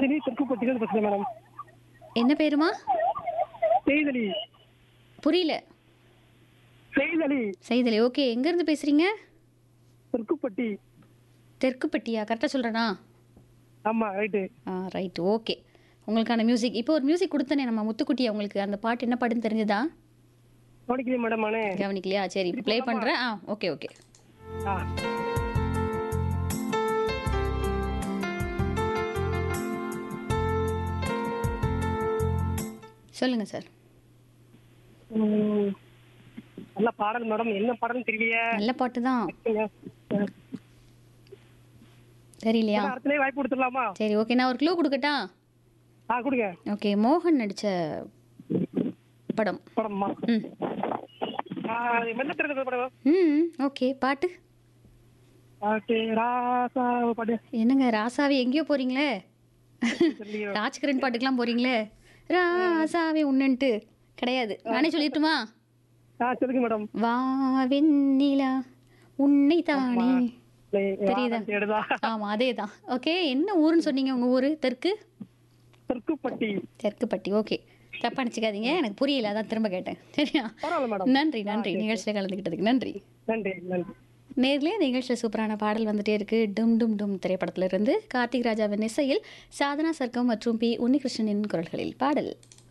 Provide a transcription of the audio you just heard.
செய்தலி தெற்குப்பட்டிகள் பேசுறேன் மேடம் என்ன பேருமா செய்தலி புரியல செய்தலி செய்தலி ஓகே எங்கேருந்து பேசுகிறீங்க தெற்குப்பட்டி தெற்குப்பட்டியா கரெக்டாக சொல்கிறேனா ஆமா ரைட்டு ஆ ரைட் ஓகே உங்களுக்கான மியூசிக் இப்போ ஒரு மியூசிக் கொடுத்தனே நம்ம முத்துக்குட்டி உங்களுக்கு அந்த பாட்டு என்ன பாட்டுன்னு தெரிஞ்சதா கவனிக்கிறேன் மேடம் நானு கவனிக்கலையா சரி இப்போ ப்ளே பண்ணுறேன் ஆ ஓகே ஓகே ஆ சொல்லுங்கள் சார் ம், நல்ல பாடல் மேடம் என்ன பாடல்னு தெரியலையே நல்ல பாட்டு தான் தெரியலையா அடுத்தலே வாய்ப்பு கொடுத்துடலாமா சரி ஓகே நான் ஒரு க்ளூ கொடுக்கட்டா ஆ கொடுங்க ஓகே மோகன் நடித்த படம் படம்மா ம் ஆ, அது மெல்ல திறந்த படம் ம் ஓகே பாட்டு பாட்டு ராசா பாட்டு என்னங்க ராசாவி எங்கேயோ போறீங்களே தெரியலையே. ராஜ்கிரண் பாட்டுக்கெல்லாம் போறீங்களே ராசாவி உன்னன்ட்டு கிடையாது நானே சொல்லிட்டுமா ஆ சொல்லுங்க மேடம் வா வெண்ணிலா உன்னை தானே தெரியுதா? எடுதா ஆமா அதே தான் ஓகே என்ன ஊருன்னு சொன்னீங்க உங்க ஊரு தெற்கு தெற்குப்பட்டி தெற்குப்பட்டி ஓகே தப்பா நினச்சிக்காதீங்க எனக்கு புரியல அதான் திரும்ப கேட்டேன் சரியா பரவாயில்ல மேடம் நன்றி நன்றி நிகழ்ச்சியில் கலந்துக்கிட்டதுக்கு நன்றி நன்றி நன்றி நேர்லயே இந்த நிகழ்ச்சியில் சூப்பரான பாடல் வந்துட்டே இருக்கு டும் டும் டும் திரைப்படத்திலிருந்து கார்த்திக் ராஜாவின் இசையில் சாதனா சர்க்கம் மற்றும் பி உன்னிகிருஷ்ணனின் குரல்களில் பாடல்